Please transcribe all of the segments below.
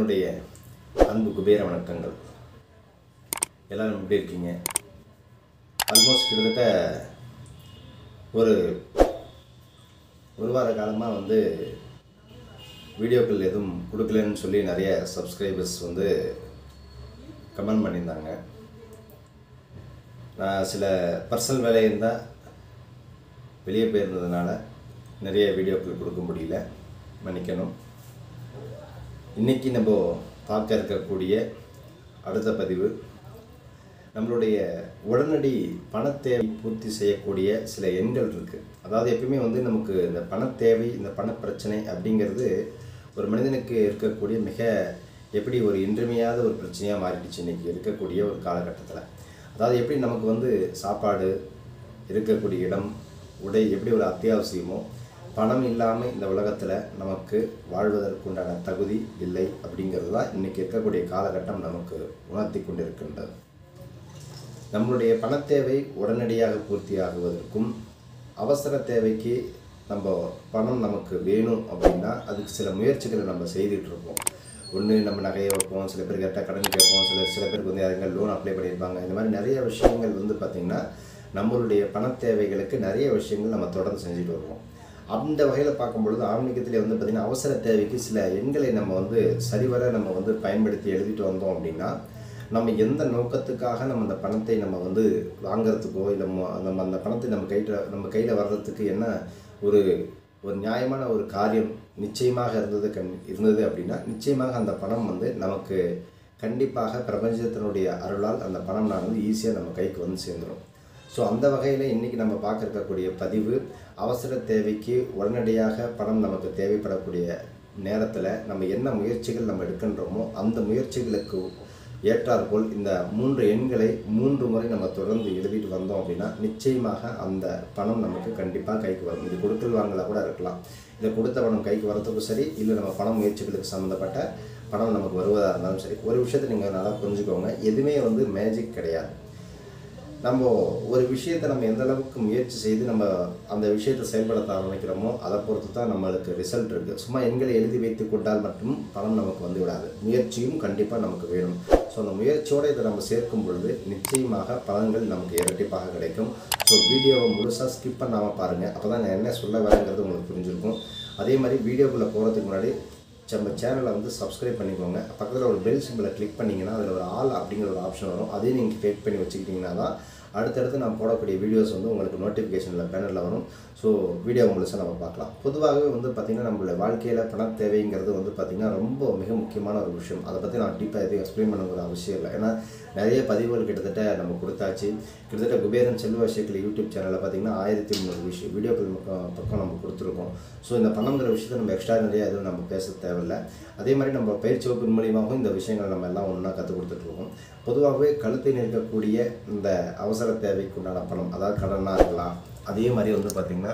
என்னுடைய அன்பு குபேர வணக்கங்கள் எல்லாரும் எப்படி இருக்கீங்க ஆல்மோஸ்ட் கிட்டத்தட்ட ஒரு ஒரு வார காலமாக வந்து வீடியோக்கள் எதுவும் கொடுக்கலன்னு சொல்லி நிறைய சப்ஸ்கிரைபர்ஸ் வந்து கமெண்ட் பண்ணியிருந்தாங்க நான் சில பர்சனல் வேலை இருந்தால் வெளியே போயிருந்ததுனால நிறைய வீடியோக்கள் கொடுக்க முடியல மன்னிக்கணும் இன்றைக்கி நம்ம பார்க்க இருக்கக்கூடிய அடுத்த பதிவு நம்மளுடைய உடனடி பணத்தேவை பூர்த்தி செய்யக்கூடிய சில எண்கள் இருக்குது அதாவது எப்பயுமே வந்து நமக்கு இந்த பணத்தேவை இந்த பணப்பிரச்சனை அப்படிங்கிறது ஒரு மனிதனுக்கு இருக்கக்கூடிய மிக எப்படி ஒரு இன்றியமையாத ஒரு பிரச்சனையாக மாறிடுச்சு இன்றைக்கி இருக்கக்கூடிய ஒரு காலகட்டத்தில் அதாவது எப்படி நமக்கு வந்து சாப்பாடு இருக்கக்கூடிய இடம் உடை எப்படி ஒரு அத்தியாவசியமோ பணம் இல்லாமல் இந்த உலகத்தில் நமக்கு வாழ்வதற்குண்டான தகுதி இல்லை அப்படிங்கிறது தான் இன்றைக்கி இருக்கக்கூடிய காலகட்டம் நமக்கு உணர்த்தி கொண்டிருக்கின்றது நம்மளுடைய பணத்தேவை உடனடியாக பூர்த்தி ஆகுவதற்கும் அவசர தேவைக்கு நம்ம பணம் நமக்கு வேணும் அப்படின்னா அதுக்கு சில முயற்சிகளை நம்ம செய்துட்டு இருப்போம் ஒன்று நம்ம நகையை வைப்போம் சில பேர் கேட்டால் கடன் கேட்போம் சில சில பேருக்கு வந்து யாருங்க லோன் அப்ளை பண்ணியிருப்பாங்க இந்த மாதிரி நிறைய விஷயங்கள் வந்து பார்த்திங்கன்னா நம்மளுடைய பண தேவைகளுக்கு நிறைய விஷயங்கள் நம்ம தொடர்ந்து செஞ்சுட்டு வருவோம் அந்த வகையில் பார்க்கும்பொழுது ஆன்மீகத்திலே வந்து பார்த்திங்கன்னா அவசர தேவைக்கு சில எண்களை நம்ம வந்து சரிவர நம்ம வந்து பயன்படுத்தி எழுதிட்டு வந்தோம் அப்படின்னா நம்ம எந்த நோக்கத்துக்காக நம்ம அந்த பணத்தை நம்ம வந்து வாங்குறதுக்கோ இல்லை மொ- நம்ம அந்த பணத்தை நம்ம கையில் நம்ம கையில் வர்றதுக்கு என்ன ஒரு ஒரு நியாயமான ஒரு காரியம் நிச்சயமாக இருந்தது கண் இருந்தது அப்படின்னா நிச்சயமாக அந்த பணம் வந்து நமக்கு கண்டிப்பாக பிரபஞ்சத்தினுடைய அருளால் அந்த பணம் நான் வந்து ஈஸியாக நம்ம கைக்கு வந்து சேர்ந்துடும் ஸோ அந்த வகையில் இன்றைக்கி நம்ம பார்க்க இருக்கக்கூடிய பதிவு அவசர தேவைக்கு உடனடியாக பணம் நமக்கு தேவைப்படக்கூடிய நேரத்தில் நம்ம என்ன முயற்சிகள் நம்ம எடுக்கின்றோமோ அந்த முயற்சிகளுக்கு ஏற்றாற்போல் இந்த மூன்று எண்களை மூன்று முறை நம்ம தொடர்ந்து எழுதிட்டு வந்தோம் அப்படின்னா நிச்சயமாக அந்த பணம் நமக்கு கண்டிப்பாக கைக்கு வரும் இது கொடுக்கல் வாங்கலாக கூட இருக்கலாம் இதை கொடுத்த பணம் கைக்கு வரதுக்கும் சரி இல்லை நம்ம பண முயற்சிகளுக்கு சம்மந்தப்பட்ட பணம் நமக்கு வருவதாக இருந்தாலும் சரி ஒரு விஷயத்தை நீங்கள் நல்லா புரிஞ்சுக்கோங்க எதுவுமே வந்து மேஜிக் கிடையாது நம்ம ஒரு விஷயத்தை நம்ம எந்த அளவுக்கு முயற்சி செய்து நம்ம அந்த விஷயத்தை செயல்படுத்த ஆரம்பிக்கிறோமோ அதை பொறுத்து தான் நம்மளுக்கு ரிசல்ட் இருக்குது சும்மா எண்களை எழுதி வைத்து கொண்டால் மட்டும் பணம் நமக்கு வந்து விடாது முயற்சியும் கண்டிப்பாக நமக்கு வேணும் ஸோ அந்த முயற்சியோடு இதை நம்ம சேர்க்கும் பொழுது நிச்சயமாக பலன்கள் நமக்கு இரட்டிப்பாக கிடைக்கும் ஸோ வீடியோவை முழுசாக ஸ்கிப் பண்ணாமல் பாருங்கள் அப்போ தான் நான் என்ன சொல்ல வரேங்கிறது உங்களுக்கு புரிஞ்சிருக்கும் அதே மாதிரி வீடியோக்குள்ளே போகிறதுக்கு முன்னாடி நம்ம சேனலை வந்து சப்ஸ்கிரைப் பண்ணிக்கோங்க பக்கத்தில் ஒரு பெல் சிம்பிளை கிளிக் பண்ணிங்கன்னா அதில் ஒரு ஆல் அப்படிங்கிற ஒரு ஆப்ஷன் வரும் அதையும் நீங்கள் கிளிக் பண்ணி வச்சுக்கிட்டிங்கன்னா தான் அடுத்தடுத்து நான் போடக்கூடிய வீடியோஸ் வந்து உங்களுக்கு நோட்டிஃபிகேஷனில் பேனரில் வரும் ஸோ வீடியோ முழுசாக நம்ம பார்க்கலாம் பொதுவாகவே வந்து பார்த்திங்கன்னா நம்மளுடைய வாழ்க்கையில் பண தேவைங்கிறது வந்து பார்த்திங்கன்னா ரொம்ப மிக முக்கியமான ஒரு விஷயம் அதை பற்றி நான் டீப்பாக எதுவும் எக்ஸ்பிளைன் பண்ண ஒரு அவசியம் இல்லை ஏன்னா நிறைய பதிவுகள் கிட்டத்தட்ட நம்ம கொடுத்தாச்சு கிட்டத்தட்ட குபேரன் செல்வ விஷயத்தில் யூடியூப் சேனலில் பார்த்திங்கன்னா ஆயிரத்தி முந்நூறு விஷயம் வீடியோக்கள் பக்கம் பக்கம் நம்ம கொடுத்துருக்கோம் ஸோ இந்த பணங்கிற விஷயத்தை நம்ம எக்ஸ்ட்ரா நிறைய எதுவும் நம்ம பேச தேவையில்லை அதே மாதிரி நம்ம பயிற்சி வகுப்பின் மூலியமாகவும் இந்த விஷயங்களை நம்ம எல்லாம் ஒன்றா கற்றுக் கொடுத்துட்ருக்கோம் பொதுவாகவே கழுத்தை நிற்கக்கூடிய இந்த அவசர தேவைக்குண்டான பணம் அதாவது கடனாக இருக்கலாம் அதே மாதிரி வந்து பார்த்திங்கன்னா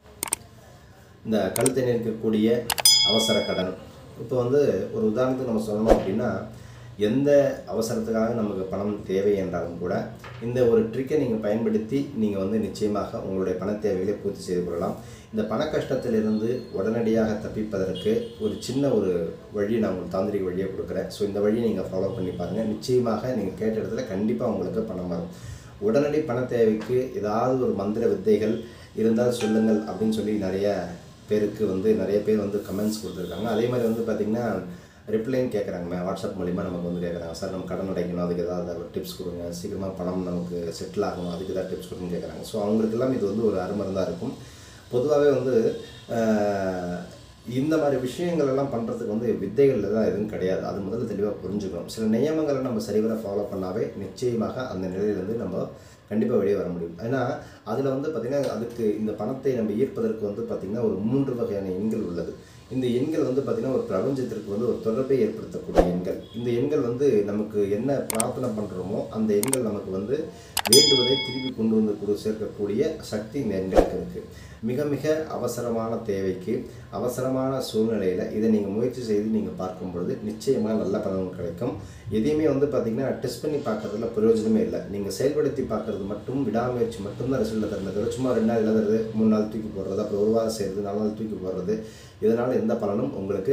இந்த கழுத்தை நிற்கக்கூடிய அவசர கடன் இப்போ வந்து ஒரு உதாரணத்துக்கு நம்ம சொல்லணும் அப்படின்னா எந்த அவசரத்துக்காக நமக்கு பணம் தேவை என்றாலும் கூட இந்த ஒரு ட்ரிக்கை நீங்கள் பயன்படுத்தி நீங்கள் வந்து நிச்சயமாக உங்களுடைய பண தேவைகளை பூர்த்தி செய்து கொள்ளலாம் இந்த பண கஷ்டத்திலிருந்து உடனடியாக தப்பிப்பதற்கு ஒரு சின்ன ஒரு வழி நான் உங்களுக்கு தாந்திரிக வழியை கொடுக்குறேன் ஸோ இந்த வழியை நீங்கள் ஃபாலோ பண்ணி பாருங்கள் நிச்சயமாக நீங்கள் கேட்ட இடத்துல கண்டிப்பாக உங்களுக்கு பணம் வரும் உடனடி பண தேவைக்கு ஏதாவது ஒரு மந்திர வித்தைகள் இருந்தால் சொல்லுங்கள் அப்படின்னு சொல்லி நிறைய பேருக்கு வந்து நிறைய பேர் வந்து கமெண்ட்ஸ் கொடுத்துருக்காங்க அதே மாதிரி வந்து பார்த்திங்கன்னா ரிப்ளைன் கேட்குறாங்க வாட்ஸ்அப் மூலிமா நமக்கு வந்து கேட்குறாங்க சார் நம்ம கடன் அடைக்கணும் அதுக்கு ஏதாவது டிப்ஸ் கொடுங்க சீக்கிரமாக பணம் நமக்கு செட்டில் ஆகணும் அதுக்கு ஏதாவது டிப்ஸ் கொடுங்க கேட்குறாங்க ஸோ அவங்களுக்கெல்லாம் இது வந்து ஒரு அருமருந்தாக இருக்கும் பொதுவாகவே வந்து ஆஹ், இந்த மாதிரி விஷயங்கள் எல்லாம் பண்ணுறதுக்கு வந்து வித்தைகள் தான் எதுவும் கிடையாது அது முதல்ல தெளிவாக புரிஞ்சுக்கணும் சில நியமங்களை நம்ம சரிவர ஃபாலோ பண்ணாவே நிச்சயமாக அந்த நிலையிலேருந்து நம்ம கண்டிப்பாக வெளியே வர முடியும் ஏன்னா அதில் வந்து பார்த்திங்கன்னா அதுக்கு இந்த பணத்தை நம்ம ஈர்ப்பதற்கு வந்து பார்த்திங்கன்னா ஒரு மூன்று வகையான எண்கள் உள்ளது இந்த எண்கள் வந்து பார்த்திங்கன்னா ஒரு பிரபஞ்சத்திற்கு வந்து ஒரு தொடர்பை ஏற்படுத்தக்கூடிய எண்கள் இந்த எண்கள் வந்து நமக்கு என்ன பிரார்த்தனை பண்ணுறோமோ அந்த எண்கள் நமக்கு வந்து வேண்டுவதை திருப்பி கொண்டு வந்து கொடு சேர்க்கக்கூடிய சக்தி இந்த எண்களுக்கு இருக்குது மிக மிக அவசரமான தேவைக்கு அவசரமான சூழ்நிலையில் இதை நீங்கள் முயற்சி செய்து நீங்கள் பார்க்கும் பொழுது நிச்சயமாக நல்ல பலன் கிடைக்கும் எதையுமே வந்து பார்த்திங்கன்னா டெஸ்ட் பண்ணி பார்க்கறதுல பிரயோஜனமே இல்லை நீங்கள் செயல்படுத்தி பார்க்கறது மட்டும் விடாமுயற்சி மட்டும்தான் ரிசல்ட் தருന്നത് சும்மா ரெண்டு நாள் எழுதுறது மூணு நாள் தூக்கி போடுறது அப்புறம் ஒரு வாரம் செய்கிறது நாலு நாள் தூக்கி போடுறது இதனால் எந்த பலனும் உங்களுக்கு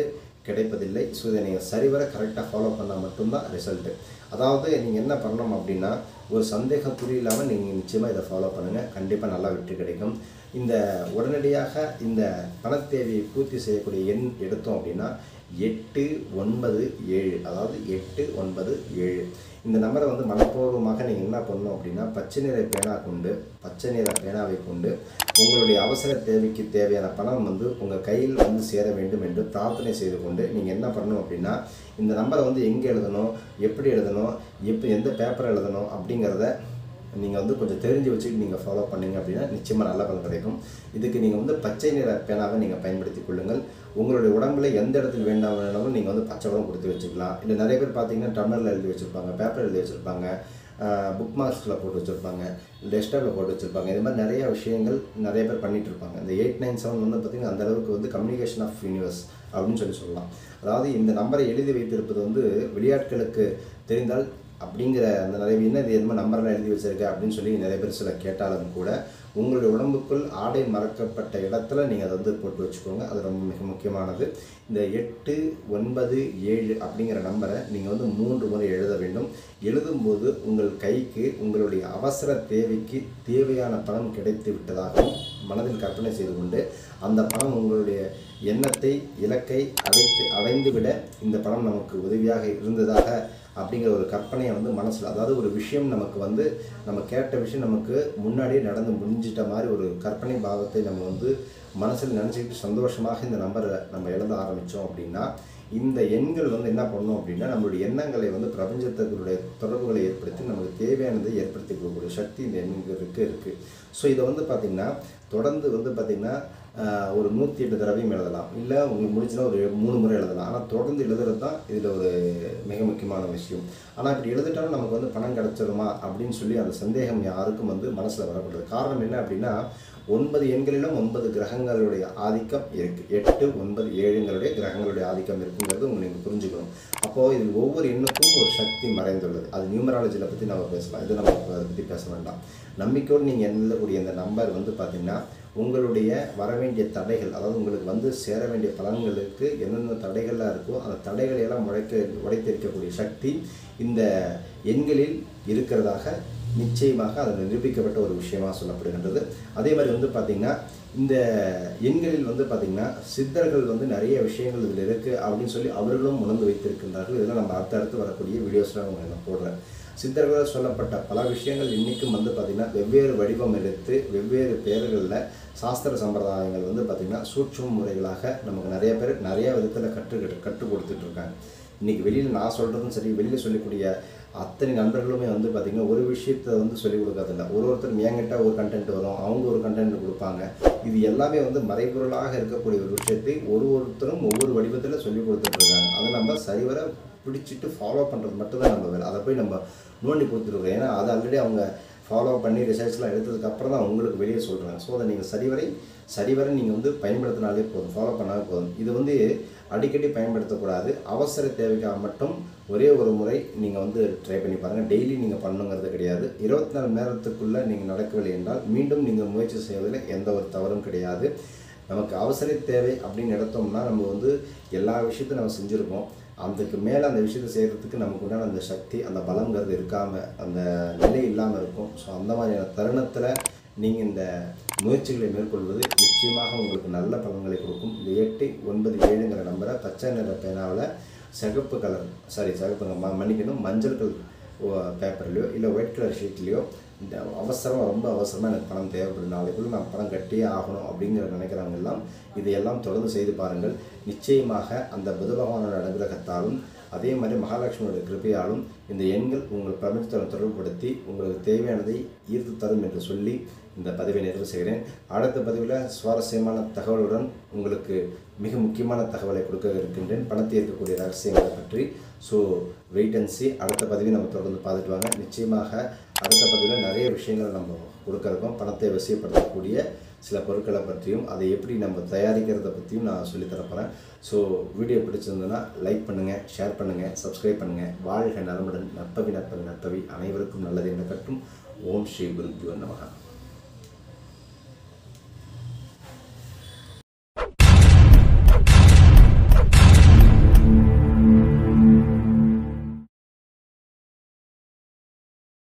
கிடைப்பதில்லை ஸோ இதை நீங்கள் சரிவர கரெக்டாக ஃபாலோ பண்ணால் மட்டும்தான் ரிசல்ட்டு அதாவது நீங்கள் என்ன பண்ணணும் அப்படின்னா ஒரு சந்தேகம் துளி இல்லாமல் நீங்கள் நிச்சயமாக இதை ஃபாலோ பண்ணுங்கள் கண்டிப்பாக நல்லா வெற்றி கிடைக்கும் இந்த உடனடியாக இந்த பணத்தேவையை பூர்த்தி செய்யக்கூடிய எண் எடுத்தோம் அப்படின்னா எட்டு ஒன்பது ஏழு அதாவது எட்டு ஒன்பது ஏழு இந்த நம்பரை வந்து மனப்பூர்வமாக நீங்கள் என்ன பண்ணணும் அப்படின்னா பச்சை நிற பேனா கொண்டு பச்சை நிற பேனாவை கொண்டு உங்களுடைய அவசர தேவைக்கு தேவையான பணம் வந்து உங்கள் கையில் வந்து சேர வேண்டும் என்று பிரார்த்தனை செய்து கொண்டு நீங்கள் என்ன பண்ணணும் அப்படின்னா இந்த நம்பரை வந்து எங்கே எழுதணும் எப்படி எழுதணும் எப்போ எந்த பேப்பர் எழுதணும் அப்படிங்கிறத நீங்கள் வந்து கொஞ்சம் தெரிஞ்சு வச்சுட்டு நீங்கள் ஃபாலோ பண்ணீங்க அப்படின்னா நிச்சயமாக நல்ல பலன் கிடைக்கும் இதுக்கு நீங்கள் வந்து பச்சை நிற பேனாவை நீங்கள் பயன்படுத்திக் கொள்ளுங்கள் உங்களுடைய உடம்புல எந்த இடத்துல வேண்டாம் வேணாலும் நீங்கள் வந்து பச்சை உடம்பு கொடுத்து வச்சுக்கலாம் இல்லை நிறைய பேர் பார்த்தீங்கன்னா டம்ளரில் எழுதி வச்சுருப்பாங்க பேப்பர் எழுதி வச்சுருப்பாங்க புக் மார்க்ஸில் போட்டு வச்சுருப்பாங்க டெஸ்க்டாப்பில் போட்டு வச்சுருப்பாங்க இது மாதிரி நிறைய விஷயங்கள் நிறைய பேர் பண்ணிட்டு இருப்பாங்க இந்த எயிட் நைன் செவன் வந்து பார்த்திங்கன்னா அந்த அளவுக்கு வந்து கம்யூனிகேஷன் ஆஃப் யூனிவர்ஸ் அப்படின்னு சொல்லி சொல்லலாம் அதாவது இந்த நம்பரை எழுதி வைத்திருப்பது வந்து விளையாட்களுக்கு தெரிந்தால் அப்படிங்கிற அந்த நிறைய என்ன இது எதுவும் நம்பர்லாம் எழுதி வச்சிருக்க அப்படின்னு சொல்லி நிறைய பேர் சில கேட்டாலும் கூட உங்களுடைய உடம்புக்குள் ஆடை மறக்கப்பட்ட இடத்துல நீங்கள் அதை வந்து போட்டு வச்சுக்கோங்க அது ரொம்ப மிக முக்கியமானது இந்த எட்டு ஒன்பது ஏழு அப்படிங்கிற நம்பரை நீங்கள் வந்து மூன்று முறை எழுத வேண்டும் எழுதும்போது உங்கள் கைக்கு உங்களுடைய அவசர தேவைக்கு தேவையான பணம் கிடைத்து விட்டதாகவும் மனதில் கற்பனை செய்து கொண்டு அந்த பணம் உங்களுடைய எண்ணத்தை இலக்கை அடைத்து அடைந்துவிட இந்த பணம் நமக்கு உதவியாக இருந்ததாக அப்படிங்கிற ஒரு கற்பனையை வந்து மனசில் அதாவது ஒரு விஷயம் நமக்கு வந்து நம்ம கேட்ட விஷயம் நமக்கு முன்னாடியே நடந்து முடிஞ்சிட்ட மாதிரி ஒரு கற்பனை பாவத்தை நம்ம வந்து மனசில் நினச்சிக்கிட்டு சந்தோஷமாக இந்த நம்பரை நம்ம எழுத ஆரம்பித்தோம் அப்படின்னா இந்த எண்கள் வந்து என்ன பண்ணும் அப்படின்னா நம்மளுடைய எண்ணங்களை வந்து பிரபஞ்சத்தினுடைய தொடர்புகளை ஏற்படுத்தி நமக்கு தேவையானதை ஏற்படுத்தி கொடுக்கக்கூடிய சக்தி இந்த எண்களுக்கு இருக்குது ஸோ இதை வந்து பார்த்திங்கன்னா தொடர்ந்து வந்து பார்த்திங்கன்னா ஆஹ், ஒரு நூற்றி எட்டு தடவையும் எழுதலாம் இல்லை உங்களுக்கு முடிஞ்சுன்னா ஒரு மூணு முறை எழுதலாம் ஆனால் தொடர்ந்து எழுதுறது தான் இதில் ஒரு மிக முக்கியமான விஷயம் ஆனால் இப்படி எழுதிட்டாலும் நமக்கு வந்து பணம் கிடச்சிருமா அப்படின்னு சொல்லி அந்த சந்தேகம் யாருக்கும் வந்து மனசில் வரக்கூடாது காரணம் என்ன அப்படின்னா ஒன்பது எண்களிலும் ஒன்பது கிரகங்களுடைய ஆதிக்கம் இருக்கு எட்டு ஒன்பது ஏழுங்களுடைய கிரகங்களுடைய ஆதிக்கம் இருக்குங்கிறது உங்களுக்கு நீங்கள் புரிஞ்சுக்கணும் அப்போது இதில் ஒவ்வொரு எண்ணுக்கும் ஒரு சக்தி மறைந்துள்ளது அது நியூமராலஜியில் பற்றி நம்ம பேசலாம் இது நம்ம அதை பற்றி பேச வேண்டாம் நம்பிக்கையோடு நீங்கள் எழுதக்கூடிய இந்த நம்பர் வந்து பார்த்திங்கன்னா உங்களுடைய வர வேண்டிய தடைகள் அதாவது உங்களுக்கு வந்து சேர வேண்டிய பலன்களுக்கு என்னென்ன தடைகள்லாம் இருக்கோ அந்த தடைகளை எல்லாம் உடைக்க உடைத்திருக்கக்கூடிய சக்தி இந்த எண்களில் இருக்கிறதாக நிச்சயமாக அது நிரூபிக்கப்பட்ட ஒரு விஷயமா சொல்லப்படுகின்றது அதே மாதிரி வந்து பார்த்திங்கன்னா இந்த எண்களில் வந்து பார்த்திங்கன்னா சித்தர்கள் வந்து நிறைய விஷயங்கள் இதில் இருக்குது அப்படின்னு சொல்லி அவர்களும் உணர்ந்து வைத்திருக்கின்றார்கள் இதெல்லாம் நம்ம அடுத்த அடுத்து வரக்கூடிய வீடியோஸில் அவங்க நான் போடுறேன் சித்தர்களால் சொல்லப்பட்ட பல விஷயங்கள் இன்றைக்கும் வந்து பார்த்திங்கன்னா வெவ்வேறு வடிவம் எடுத்து வெவ்வேறு பெயர்களில் சாஸ்திர சம்பிரதாயங்கள் வந்து பார்த்திங்கன்னா சூட்சும முறைகளாக நமக்கு நிறைய பேர் நிறைய விதத்தில் கற்று கற்றுக் கொடுத்துட்டு இருக்காங்க இன்றைக்கி வெளியில் நான் சொல்கிறதும் சரி வெளியில் சொல்லக்கூடிய அத்தனை நண்பர்களுமே வந்து பார்த்திங்கன்னா ஒரு விஷயத்தை வந்து சொல்லிக் கொடுக்கறதில்ல ஒரு ஒருத்தர் என்கிட்ட ஒரு கண்டென்ட் வரும் அவங்க ஒரு கண்டென்ட் கொடுப்பாங்க இது எல்லாமே வந்து மறைபொருளாக இருக்கக்கூடிய ஒரு விஷயத்தை ஒரு ஒருத்தரும் ஒவ்வொரு வடிவத்தில் சொல்லிக் கொடுத்துட்டு இருக்காங்க அதை நம்ம சரிவர பிடிச்சிட்டு ஃபாலோ பண்ணுறது மட்டும்தான் நம்ம வேலை அதை போய் நம்ம நோண்டி கொடுத்துருக்கோம் ஏன்னா அதை ஆல்ரெடி அவங்க ஃபாலோ பண்ணி ரிசர்ச்லாம் எடுத்ததுக்கு அப்புறம் தான் உங்களுக்கு வெளியே சொல்கிறாங்க ஸோ அதை நீங்கள் சரிவரை சரிவரை நீங்கள் வந்து பயன்படுத்தினாலே போதும் ஃபாலோ பண்ணாலே போதும் இது வந்து அடிக்கடி பயன்படுத்தக்கூடாது அவசர தேவைக்காக மட்டும் ஒரே ஒரு முறை நீங்கள் வந்து ட்ரை பண்ணி பாருங்கள் டெய்லி நீங்கள் பண்ணுங்கிறது கிடையாது இருபத்தி நாலு நேரத்துக்குள்ளே நீங்கள் நடக்கவில்லை என்றால் மீண்டும் நீங்கள் முயற்சி செய்வதில் எந்த ஒரு தவறும் கிடையாது நமக்கு அவசர தேவை அப்படின்னு எடுத்தோம்னா நம்ம வந்து எல்லா விஷயத்தையும் நம்ம செஞ்சுருக்கோம் அதுக்கு மேலே அந்த விஷயத்தை செய்கிறதுக்கு நமக்கு உண்டான அந்த சக்தி அந்த பலங்கிறது இருக்காமல் அந்த நிலை இல்லாமல் இருக்கும் ஸோ அந்த மாதிரியான தருணத்தில் நீங்கள் இந்த முயற்சிகளை மேற்கொள்வது நிச்சயமாக உங்களுக்கு நல்ல பலன்களை கொடுக்கும் இந்த எட்டு ஒன்பது ஏழுங்கிற நம்பரை பச்சை நிற பேனாவில் சிகப்பு கலர் சாரி சிகப்பு ம- மன்னிக்கணும் மஞ்சள் கலர் பேப்பர்லையோ இல்லை ஒயிட் கலர் ஷீட்லேயோ இந்த அவசரம் ரொம்ப அவசரமாக எனக்கு பணம் தேவைப்படுது நாளைக்குள்ள நான் பணம் கட்டியே ஆகணும் அப்படிங்கிற நினைக்கிறவங்க எல்லாம் இதையெல்லாம் தொடர்ந்து செய்து பாருங்கள் நிச்சயமாக அந்த புத பகவானோட அனுகிரகத்தாலும் அதே மாதிரி மகாலட்சுமியோட கிருபையாலும் இந்த எண்கள் உங்கள் பிரபஞ்சத்தை தொடர்புபடுத்தி உங்களுக்கு தேவையானதை ஈர்த்து தரும் என்று சொல்லி இந்த பதிவை நிறைவு செய்கிறேன் அடுத்த பதிவில் சுவாரஸ்யமான தகவலுடன் உங்களுக்கு மிக முக்கியமான தகவலை கொடுக்க இருக்கின்றேன் பணத்தை இருக்கக்கூடிய ரகசியங்களை பற்றி ஸோ வெயிட் அண்ட் சி அடுத்த பதிவை நம்ம தொடர்ந்து பார்த்துட்டு வாங்க நிச்சயமாக அடுத்த பதிவில் நிறைய விஷயங்கள் நம்ம கொடுக்க இருக்கோம் பணத்தை வசியப்படுத்தக்கூடிய சில பொருட்களை பற்றியும் அதை எப்படி நம்ம தயாரிக்கிறத பற்றியும் நான் சொல்லித் தரப்போகிறேன் ஸோ வீடியோ பிடிச்சிருந்ததுன்னா லைக் பண்ணுங்கள் ஷேர் பண்ணுங்கள் சப்ஸ்கிரைப் பண்ணுங்கள் வாழ்க நலமுடன் நற்பவி நற்பவி நற்பவி அனைவருக்கும் நல்லது என கட்டும் ஓம் ஸ்ரீ குருஜிவன் நமகா